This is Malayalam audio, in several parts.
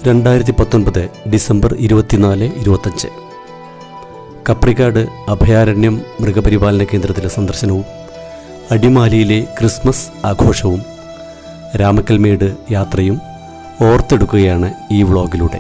രണ്ടായിരത്തി പത്തൊൻപത് ഡിസംബർ ഇരുപത്തിനാല് ഇരുപത്തഞ്ച് കപ്രിക്കാട് അഭയാരണ്യം മൃഗപരിപാലന കേന്ദ്രത്തിലെ സന്ദർശനവും അടിമാലിയിലെ ക്രിസ്മസ് ആഘോഷവും രാമക്കൽമേട് യാത്രയും ഓർത്തെടുക്കുകയാണ് ഈ വ്ളോഗിലൂടെ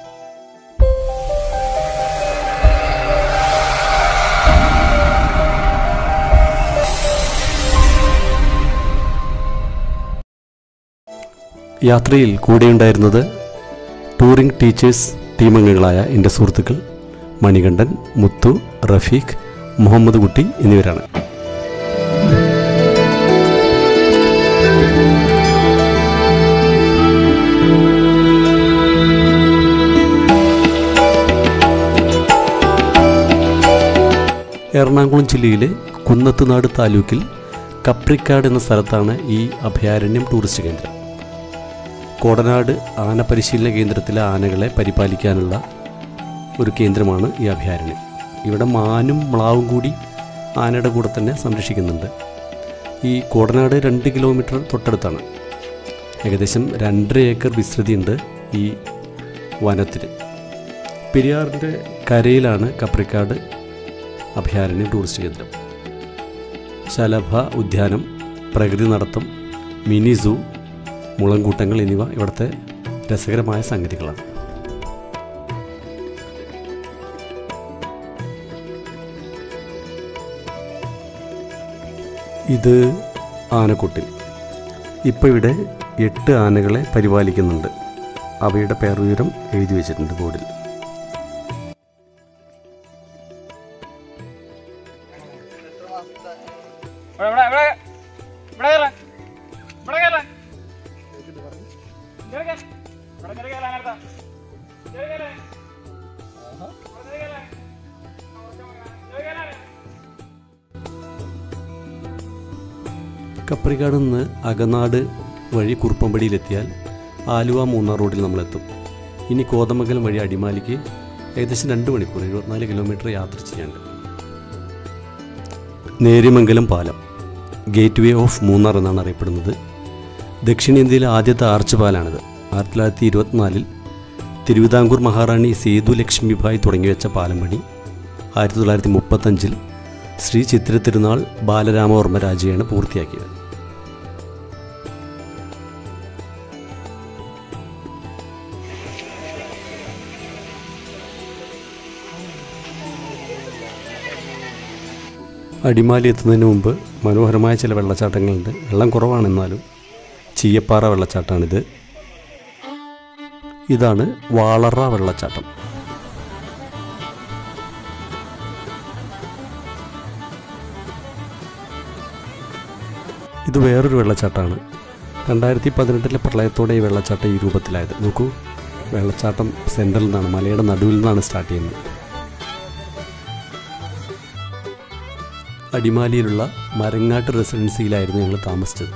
യാത്രയിൽ കൂടെയുണ്ടായിരുന്നത് ടൂറിംഗ് ടീച്ചേഴ്സ് ടീമംഗങ്ങളായ എൻ്റെ സുഹൃത്തുക്കൾ മണികണ്ഠൻ മുത്തു റഫീഖ് മുഹമ്മദ് കുട്ടി എന്നിവരാണ് എറണാകുളം ജില്ലയിലെ കുന്നത്തുനാട് താലൂക്കിൽ കപ്രിക്കാട് എന്ന സ്ഥലത്താണ് ഈ അഭയാരണ്യം ടൂറിസ്റ്റ് കേന്ദ്രം കോടനാട് ആന പരിശീലന കേന്ദ്രത്തിലെ ആനകളെ പരിപാലിക്കാനുള്ള ഒരു കേന്ദ്രമാണ് ഈ അഭയാരണ്യം ഇവിടെ മാനും മ്ലാവും കൂടി ആനയുടെ കൂടെ തന്നെ സംരക്ഷിക്കുന്നുണ്ട് ഈ കോടനാട് രണ്ട് കിലോമീറ്റർ തൊട്ടടുത്താണ് ഏകദേശം രണ്ടര ഏക്കർ വിസ്തൃതിയുണ്ട് ഈ വനത്തിൽ പെരിയാറിൻ്റെ കരയിലാണ് കപ്രിക്കാട് അഭയാരണ്യം ടൂറിസ്റ്റ് കേന്ദ്രം ശലഭ ഉദ്യാനം പ്രകൃതി നടത്തം മിനി സൂ മുളങ്കൂട്ടങ്ങൾ എന്നിവ ഇവിടുത്തെ രസകരമായ സംഗതികളാണ് ഇത് ആനക്കുട്ടിൽ ഇപ്പോൾ ഇവിടെ എട്ട് ആനകളെ പരിപാലിക്കുന്നുണ്ട് അവയുടെ പേർവിവരം എഴുതി വെച്ചിട്ടുണ്ട് ബോർഡിൽ ഇവിടെ ഇവിടെ ഇവിടെ ഇവിടെ കേറ ഇവിടെ കേറ കേറി കേറ്. ഇവിടെ കേറി കേറ് അതിനകത്ത്. കേറി കേറ്. ഇവിടെ കേറി കേറ്. കേറി കേറ്. കപ്രിക്കാട് നിന്ന് അകനാട് വഴി കുറുപ്പമ്പടിയിലെത്തിയാൽ ആലുവ മൂന്നാർ റോഡിൽ നമ്മളെത്തും ഇനി കോതമംഗലം വഴി അടിമാലിക്ക് ഏകദേശം രണ്ട് മണിക്കൂർ എഴുപത്തിനാല് കിലോമീറ്റർ യാത്ര ചെയ്യാണ്ട് നേര്യമംഗലം പാലം ഗേറ്റ് വേ ഓഫ് മൂന്നാർ എന്നാണ് അറിയപ്പെടുന്നത് ദക്ഷിണേന്ത്യയിലെ ആദ്യത്തെ ആർച്ച് പാലാണിത് ആയിരത്തി തൊള്ളായിരത്തി ഇരുപത്തിനാലിൽ തിരുവിതാംകൂർ മഹാറാണി സേതു ലക്ഷ്മിഭായ് തുടങ്ങിവെച്ച പാലം പണി ആയിരത്തി തൊള്ളായിരത്തി മുപ്പത്തഞ്ചിൽ ശ്രീ ചിത്ര തിരുനാൾ ബാലരാമവർമ്മ രാജയാണ് പൂർത്തിയാക്കിയത് അടിമാലി എത്തുന്നതിന് മുമ്പ് മനോഹരമായ ചില വെള്ളച്ചാട്ടങ്ങളുണ്ട് വെള്ളം കുറവാണെന്നാലും ചീയപ്പാറ വെള്ളച്ചാട്ടമാണിത് ഇതാണ് വാളറ വെള്ളച്ചാട്ടം ഇത് വേറൊരു വെള്ളച്ചാട്ടമാണ് രണ്ടായിരത്തി പതിനെട്ടിലെ പ്രളയത്തോടെ ഈ വെള്ളച്ചാട്ടം ഈ രൂപത്തിലായത് നോക്കൂ വെള്ളച്ചാട്ടം സെൻട്രൽ നിന്നാണ് മലയുടെ നടുവിൽ നിന്നാണ് സ്റ്റാർട്ട് ചെയ്യുന്നത് അടിമാലിയിലുള്ള മരങ്ങാട്ട് റെസിഡൻസിയിലായിരുന്നു ഞങ്ങൾ താമസിച്ചത്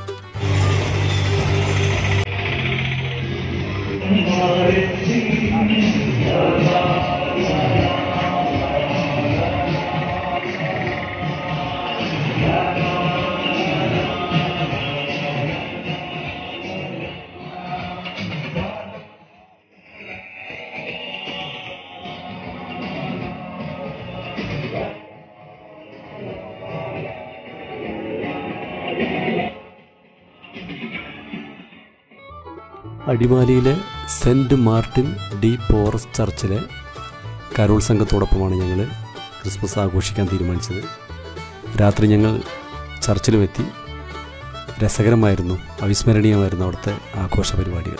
അടിമാലിയിലെ സെൻറ്റ് മാർട്ടിൻ ഡി പോറസ് ചർച്ചിലെ കരോൾ സംഘത്തോടൊപ്പമാണ് ഞങ്ങൾ ക്രിസ്മസ് ആഘോഷിക്കാൻ തീരുമാനിച്ചത് രാത്രി ഞങ്ങൾ ചർച്ചിലുമെത്തി രസകരമായിരുന്നു അവിസ്മരണീയമായിരുന്നു അവിടുത്തെ ആഘോഷ പരിപാടികൾ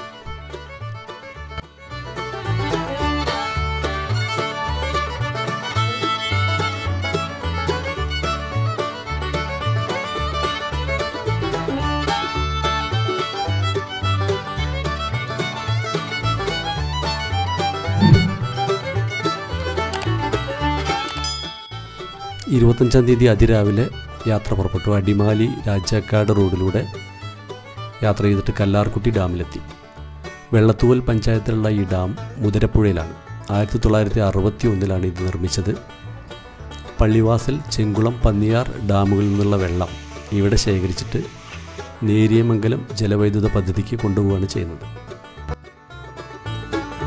ഇരുപത്തഞ്ചാം തീയതി അതിരാവിലെ യാത്ര പുറപ്പെട്ടു അടിമാലി രാജാക്കാട് റോഡിലൂടെ യാത്ര ചെയ്തിട്ട് കല്ലാർകുട്ടി ഡാമിലെത്തി വെള്ളത്തൂവൽ പഞ്ചായത്തിലുള്ള ഈ ഡാം മുതിരപ്പുഴയിലാണ് ആയിരത്തി തൊള്ളായിരത്തി അറുപത്തി ഒന്നിലാണ് ഇത് നിർമ്മിച്ചത് പള്ളിവാസൽ ചെങ്കുളം പന്നിയാർ ഡാമുകളിൽ നിന്നുള്ള വെള്ളം ഇവിടെ ശേഖരിച്ചിട്ട് നേരിയമംഗലം ജലവൈദ്യുത പദ്ധതിക്ക് കൊണ്ടുപോവുകയാണ് ചെയ്യുന്നത്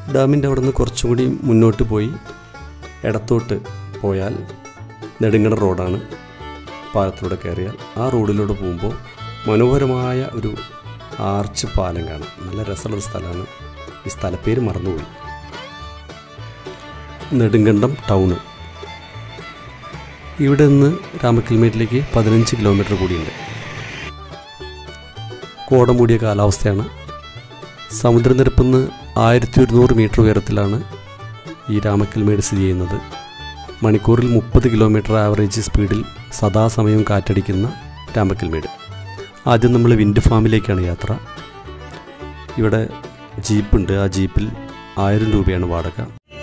ഡാമിൻ്റെ അവിടെ നിന്ന് കുറച്ചും കൂടി മുന്നോട്ട് പോയി ഇടത്തോട്ട് പോയാൽ നെടുങ്കട റോഡാണ് പാലത്തിലൂടെ കയറിയാൽ ആ റോഡിലൂടെ പോകുമ്പോൾ മനോഹരമായ ഒരു ആർച്ച് പാലം കാണാം നല്ല രസമുള്ള സ്ഥലമാണ് ഈ സ്ഥലപ്പേര് മറന്നുപോയി നെടുങ്കണ്ടം ടൗണ് ഇവിടെ നിന്ന് രാമക്കൽമേട്ടിലേക്ക് പതിനഞ്ച് കിലോമീറ്റർ കൂടിയുണ്ട് കോടം മൂടിയ കാലാവസ്ഥയാണ് സമുദ്രനിരപ്പിൽ നിന്ന് ആയിരത്തി ഒരുന്നൂറ് മീറ്റർ ഉയരത്തിലാണ് ഈ രാമക്കൽമേട് സ്ഥിതി ചെയ്യുന്നത് മണിക്കൂറിൽ മുപ്പത് കിലോമീറ്റർ ആവറേജ് സ്പീഡിൽ സദാസമയം കാറ്റടിക്കുന്ന രാമക്കൽമേട് ആദ്യം നമ്മൾ വിൻഡ് ഫാമിലേക്കാണ് യാത്ര ഇവിടെ ജീപ്പുണ്ട് ആ ജീപ്പിൽ ആയിരം രൂപയാണ് വാടക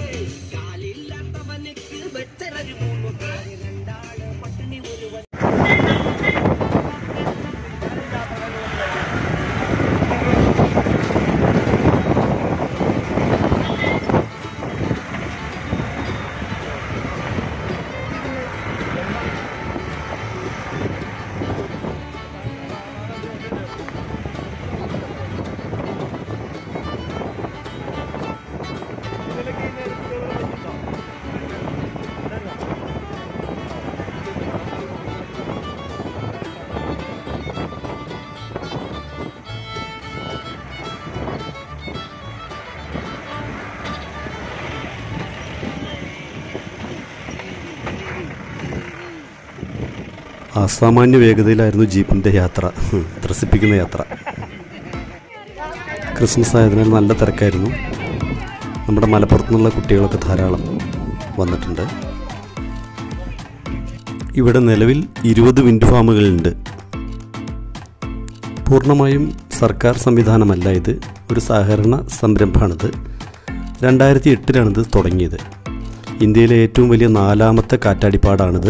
അസാമാന്യ വേഗതയിലായിരുന്നു ജീപ്പിൻ്റെ യാത്ര ഹും, ത്രസിപ്പിക്കുന്ന യാത്ര ക്രിസ്മസ് ആയതിനാൽ നല്ല തിരക്കായിരുന്നു നമ്മുടെ മലപ്പുറത്തു നിന്നുള്ള കുട്ടികളൊക്കെ ധാരാളം വന്നിട്ടുണ്ട് ഇവിടെ നിലവിൽ ഇരുപത് വിൻഡ് ഫാമുകളുണ്ട് പൂർണ്ണമായും സർക്കാർ സംവിധാനമല്ല ഇത് ഒരു സഹകരണ സംരംഭമാണിത് രണ്ടായിരത്തി എട്ടിലാണിത് തുടങ്ങിയത് ഇന്ത്യയിലെ ഏറ്റവും വലിയ നാലാമത്തെ കാറ്റാടിപ്പാടാണിത്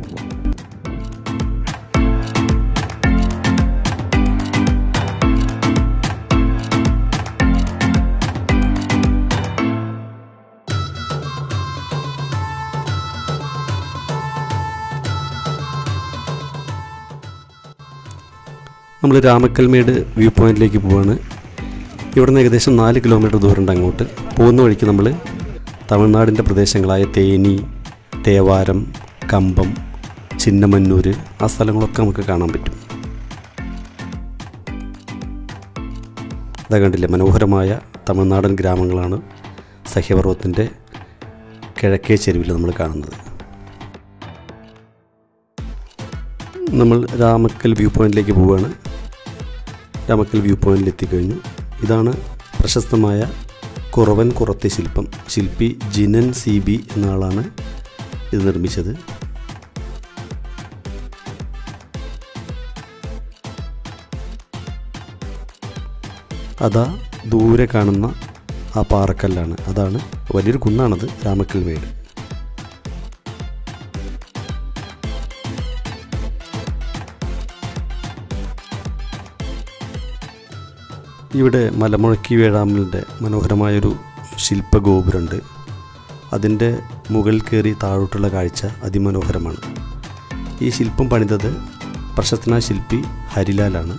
നമ്മൾ രാമക്കൽമേട് വ്യൂ പോയിന്റിലേക്ക് പോവാണ് ഇവിടെ നിന്ന് ഏകദേശം നാല് കിലോമീറ്റർ ദൂരമുണ്ട് അങ്ങോട്ട് പോകുന്ന വഴിക്ക് നമ്മൾ തമിഴ്നാടിൻ്റെ പ്രദേശങ്ങളായ തേനി തേവാരം കമ്പം ചിന്നമന്നൂർ ആ സ്ഥലങ്ങളൊക്കെ നമുക്ക് കാണാൻ പറ്റും അതാ കണ്ടില്ലേ മനോഹരമായ തമിഴ്നാടൻ ഗ്രാമങ്ങളാണ് സഹ്യപർവ്വത്തിൻ്റെ കിഴക്കേ ചെരുവിൽ നമ്മൾ കാണുന്നത് നമ്മൾ രാമക്കൽ വ്യൂ പോയിന്റിലേക്ക് പോവുകയാണ് രാമക്കൽ വ്യൂ പോയിന്റിൽ എത്തിക്കഴിഞ്ഞു ഇതാണ് പ്രശസ്തമായ കുറവൻ കുറത്തെ ശില്പം ശില്പി ജിനൻ സി ബി എന്ന ആളാണ് ഇത് നിർമ്മിച്ചത് അതാ ദൂരെ കാണുന്ന ആ പാറക്കല്ലാണ് അതാണ് വലിയൊരു കുന്നാണത് രാമക്കൽ മേട് ഇവിടെ മലമുഴക്കി വേഴാമ്പലിൻ്റെ മനോഹരമായൊരു ശില്പഗോപുരമുണ്ട് അതിൻ്റെ മുകളിൽ കയറി താഴോട്ടുള്ള കാഴ്ച അതിമനോഹരമാണ് ഈ ശില്പം പണിതത് പ്രശസ്തനായ ശില്പി ഹരിലാലാണ്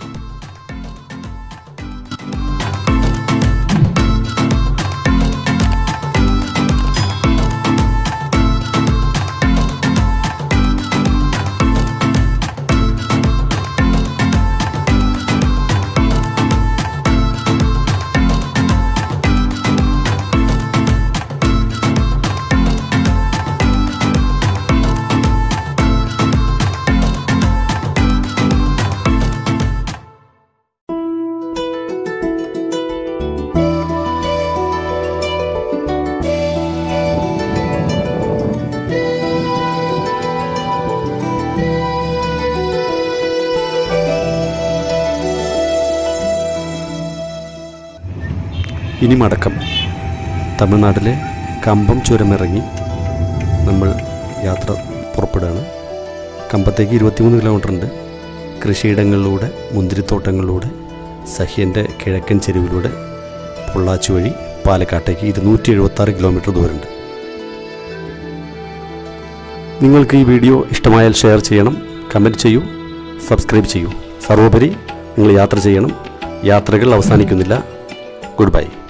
ഇനി മടക്കം തമിഴ്നാട്ടിലെ കമ്പം ചുരമിറങ്ങി നമ്മൾ യാത്ര പുറപ്പെടുകയാണ് കമ്പത്തേക്ക് ഇരുപത്തിമൂന്ന് കിലോമീറ്റർ ഉണ്ട് കൃഷിയിടങ്ങളിലൂടെ മുന്തിരിത്തോട്ടങ്ങളിലൂടെ സഹ്യൻ്റെ കിഴക്കൻ ചെരുവിലൂടെ പൊള്ളാച്ചി വഴി പാലക്കാട്ടേക്ക് ഇരുന്നൂറ്റി എഴുപത്താറ് കിലോമീറ്റർ ദൂരമുണ്ട് നിങ്ങൾക്ക് ഈ വീഡിയോ ഇഷ്ടമായാൽ ഷെയർ ചെയ്യണം കമൻറ്റ് ചെയ്യൂ സബ്സ്ക്രൈബ് ചെയ്യൂ സർവോപരി നിങ്ങൾ യാത്ര ചെയ്യണം യാത്രകൾ അവസാനിക്കുന്നില്ല ഗുഡ് ബൈ